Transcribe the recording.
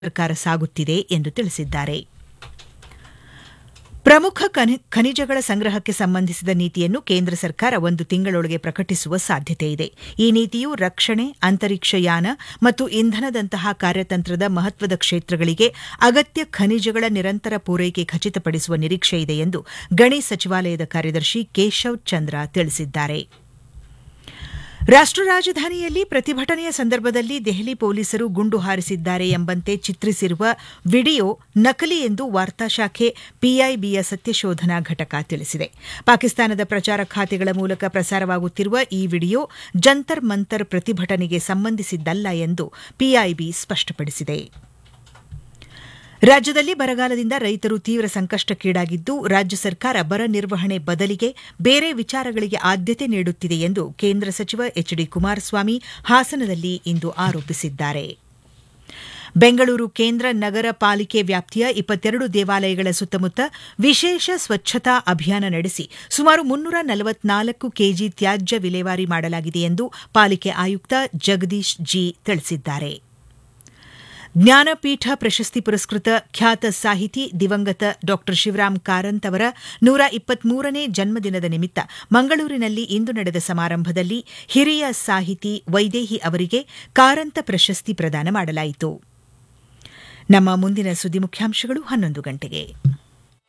ಸರ್ಕಾರ ಸಾಗುತ್ತಿದೆ ಎಂದು ತಿಳಿಸಿದ್ದಾರೆ ಪ್ರಮುಖ ಖನಿಜಗಳ ಸಂಗ್ರಹಕ್ಕೆ ಸಂಬಂಧಿಸಿದ ನೀತಿಯನ್ನು ಕೇಂದ್ರ ಸರ್ಕಾರ ಒಂದು ತಿಂಗಳೊಳಗೆ ಪ್ರಕಟಿಸುವ ಸಾಧ್ಯತೆ ಇದೆ ಈ ನೀತಿಯು ರಕ್ಷಣೆ ಅಂತರಿಕ್ಷಯಾನ ಮತ್ತು ಇಂಧನದಂತಹ ಕಾರ್ಯತಂತ್ರದ ಮಹತ್ವದ ಕ್ಷೇತ್ರಗಳಿಗೆ ಅಗತ್ಯ ಖನಿಜಗಳ ನಿರಂತರ ಪೂರೈಕೆ ಖಚಿತಪಡಿಸುವ ನಿರೀಕ್ಷೆ ಇದೆ ಎಂದು ಗಣಿ ಸಚಿವಾಲಯದ ಕಾರ್ಯದರ್ಶಿ ಕೇಶವ್ ಚಂದ್ರ ತಿಳಿಸಿದ್ದಾರೆ ರಾಷ್ಟ್ರ ರಾಜಧಾನಿಯಲ್ಲಿ ಪ್ರತಿಭಟನೆಯ ಸಂದರ್ಭದಲ್ಲಿ ದೆಹಲಿ ಪೊಲೀಸರು ಗುಂಡು ಹಾರಿಸಿದ್ದಾರೆ ಎಂಬಂತೆ ಚಿತ್ರಿಸಿರುವ ವಿಡಿಯೋ ನಕಲಿ ಎಂದು ವಾರ್ತಾ ಶಾಖೆ ಪಿಐಬಿಯ ಸತ್ಯಶೋಧನಾ ಘಟಕ ತಿಳಿಸಿದೆ ಪಾಕಿಸ್ತಾನದ ಪ್ರಚಾರ ಖಾತೆಗಳ ಮೂಲಕ ಪ್ರಸಾರವಾಗುತ್ತಿರುವ ಈ ವಿಡಿಯೋ ಜಂತರ್ ಮಂತರ್ ಪ್ರತಿಭಟನೆಗೆ ಸಂಬಂಧಿಸಿದ್ದಲ್ಲ ಎಂದು ಪಿಐಬಿ ಸ್ಪಷ್ಟಪಡಿಸಿದೆ ರಾಜ್ಯದಲ್ಲಿ ಬರಗಾಲದಿಂದ ರೈತರು ತೀವ್ರ ಸಂಕಷ್ಟಕ್ಕೀಡಾಗಿದ್ದು ರಾಜ್ಯ ಸರ್ಕಾರ ಬರ ನಿರ್ವಹಣೆ ಬದಲಿಗೆ ಬೇರೆ ವಿಚಾರಗಳಿಗೆ ಆದ್ಯತೆ ನೀಡುತ್ತಿದೆ ಎಂದು ಕೇಂದ್ರ ಸಚಿವ ಎಚ್ ಡಿ ಕುಮಾರಸ್ವಾಮಿ ಹಾಸನದಲ್ಲಿ ಇಂದು ಆರೋಪಿಸಿದ್ದಾರೆ ಬೆಂಗಳೂರು ಕೇಂದ್ರ ನಗರ ಪಾಲಿಕೆ ವ್ಯಾಪ್ತಿಯ ಇಪ್ಪತ್ತೆರಡು ದೇವಾಲಯಗಳ ಸುತ್ತಮುತ್ತ ವಿಶೇಷ ಸ್ವಚ್ಛತಾ ಅಭಿಯಾನ ನಡೆಸಿ ಸುಮಾರು ಮುನ್ನೂರ ನಲವತ್ನಾಲ್ಕು ಕೆಜಿ ತ್ಯಾಜ್ಯ ವಿಲೇವಾರಿ ಮಾಡಲಾಗಿದೆ ಎಂದು ಪಾಲಿಕೆ ಆಯುಕ್ತ ಜಗದೀಶ್ ಜಿ ತಿಳಿಸಿದ್ದಾರೆ ಜ್ಞಾನಪೀಠ ಪ್ರಶಸ್ತಿ ಪುರಸ್ಕೃತ ಖ್ಯಾತ ಸಾಹಿತಿ ದಿವಂಗತ ಡಾ ಶಿವರಾಮ್ ಕಾರಂತ್ ಅವರ ನೂರ ಇಪ್ಪತ್ಮೂರನೇ ಜನ್ಮದಿನದ ನಿಮಿತ್ತ ಮಂಗಳೂರಿನಲ್ಲಿ ಇಂದು ನಡೆದ ಸಮಾರಂಭದಲ್ಲಿ ಹಿರಿಯ ಸಾಹಿತಿ ವೈದೇಹಿ ಅವರಿಗೆ ಕಾರಂತ ಪ್ರಶಸ್ತಿ ಪ್ರದಾನ ಮಾಡಲಾಯಿತು ನಮ್ಮ ಮುಂದಿನ ಸುದ್ದಿ ಮುಖ್ಯಾಂಶಗಳು ಹನ್ನೊಂದು ಗಂಟೆಗೆ